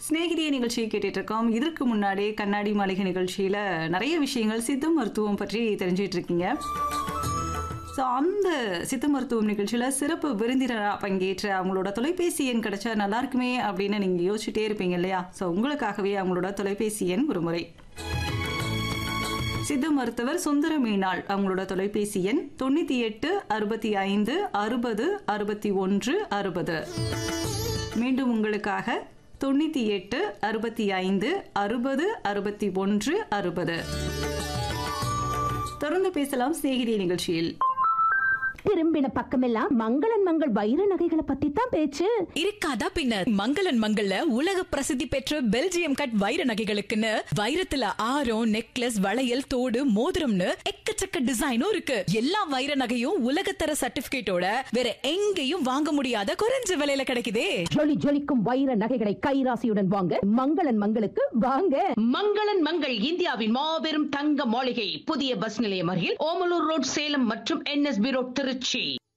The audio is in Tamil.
சிநேகிதிய நிகழ்ச்சியை கேட்டுட்டு இருக்கோம் இதற்கு முன்னாடி கண்ணாடி மாளிகை நிகழ்ச்சியில நிறைய விஷயங்கள் சித்த மருத்துவம் பற்றி தெரிஞ்சிட்டு இருக்கீங்க ஸோ அந்த சித்த மருத்துவம் நிகழ்ச்சியில் சிறப்பு விருந்தினராக பங்கேற்ற அவங்களோட தொலைபேசி எண் கிடைச்சா நல்லா இருக்குமே அப்படின்னு நீங்கள் யோசிச்சுட்டே இருப்பீங்க இல்லையா ஸோ உங்களுக்காகவே அவங்களோட தொலைபேசி எண் ஒரு முறை சித்த மருத்துவர் சுந்தர மீனாள் அவங்களோட தொலைபேசி எண் தொண்ணூற்றி எட்டு அறுபத்தி ஐந்து அறுபது அறுபத்தி ஒன்று அறுபது மீண்டும் உங்களுக்காக தொண்ணூற்றி எட்டு அறுபத்தி ஐந்து அறுபது அறுபத்தி ஒன்று அறுபது தொடர்ந்து பேசலாம் சிநேகிதி நிகழ்ச்சியில் திரும்பின பக்கமெல்லாம் மங்களன் மங்கள் வைர நகைகளை பத்தி தான் பேச்சு இருக்காதா பின்ன மங்களன் மங்கள்ல உலக பிரசித்தி பெற்ற பெல்ஜியம் கட் வைர நகைகளுக்குன்னு வைரத்துல ஆரம் நெக்லஸ் வளையல் தோடு மோதிரம்னு எக்கச்சக்க டிசைனும் இருக்கு எல்லா வைர நகையும் உலகத்தர சர்டிபிகேட்டோட வேற எங்கேயும் வாங்க முடியாத குறைஞ்ச விலையில கிடைக்குதே ஜொலி ஜொலிக்கும் வைர நகைகளை கைராசியுடன் வாங்க மங்களன் மங்களுக்கு வாங்க மங்களன் மங்கள் இந்தியாவின் மாபெரும் தங்க மாளிகை புதிய பஸ் நிலையம் அருகில் ஓமலூர் ரோட் சேலம் மற்றும் என்எஸ்பி ரோட் திருச்சி